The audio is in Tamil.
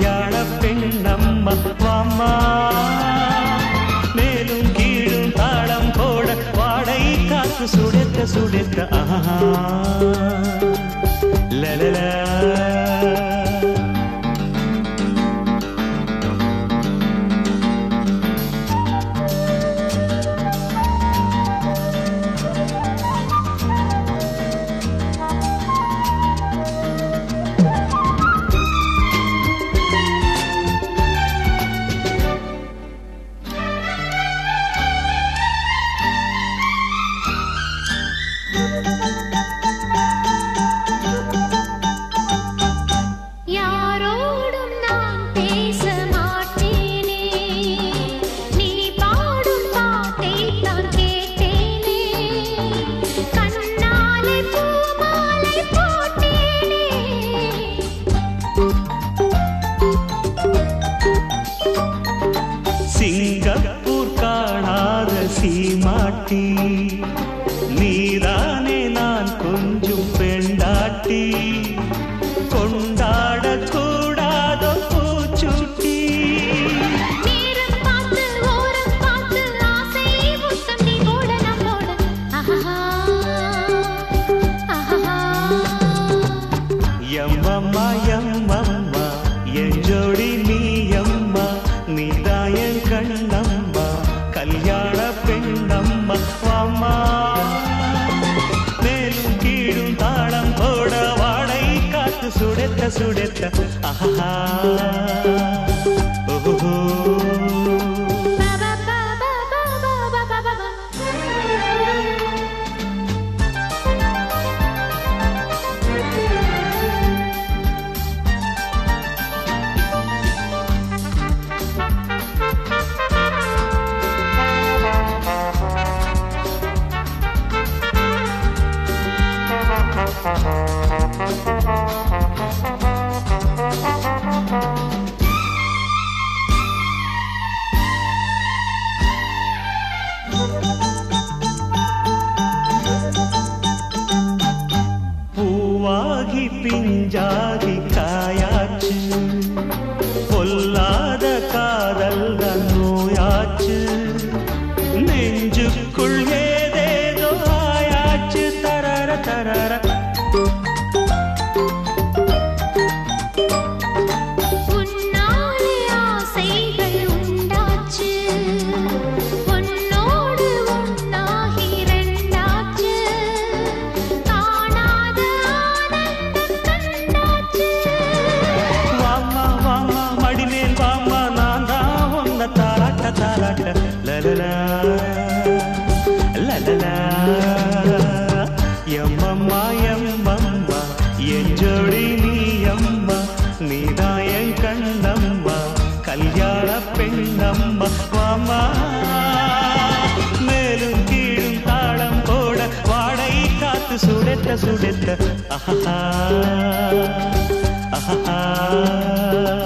கல்யாண பெண்ணம்மா வாம்மா மேலும் கீழும் தாளம் போட வாடை காத்து சுடத்த சுடத்த ஆஹா லலலா யாரோடும் நான் பேச மாட்டேனே நீ பாடும் பாட்டை தான் கேட்டேனே கண்ணாலே பூமாலை போட்டேனே சிங்கப்பூர் காணாத சீமாட்டி நீதானே நான் கொஞ்சம் பெண்டாட்டி கொண்டாட கூடாதோ பூச்சுட்டி நேரம் பார்த்து ஓரம் பார்த்து ஆசை முத்தம் நீ போட நான் போட ஆஹா ஆஹா எம்மம்மா எம்மம்மா என் ஜோடி நீ அம்மா நீதாயன் கண்ணம்மா கல்யாண பெண்ணம்மா வாம்மா மேலும் கீழும் தாளம் போட வாடை காத்து சுடத்த சுடத்த ஆஹா ஓஹோ பாபா பாபா பாபா பாபா பாபா பூவாகி பிஞ்சாகி காயாச்சு பொல்லாத காதல் தான் நோயாச்சு நெஞ்சுக்குள் ஏதேதோ ஆயாச்சு தரர தரர உன்னாலே ஆசைகள் உண்டாச்சு உன்னோடு உன்னாகி ரெண்டாச்சு காணாத ஆனந்தம் கண்டாச்சு வாமா வாமா மடிமேல் வாமா நான் தான் உன்ன தாலாட்ட தாலாட்ட லலலா லலலா எம்மம்மா எம்மம்மா என் ஜோடி நீ அம்மா நீதான் என் கண்ணம்மா கல்யாண பெண்ணம்மா வாமா மேலும் கீழும் தாளம் போட வாடை காத்து சுடத்த சுடத்த ஆஹா ஆஹா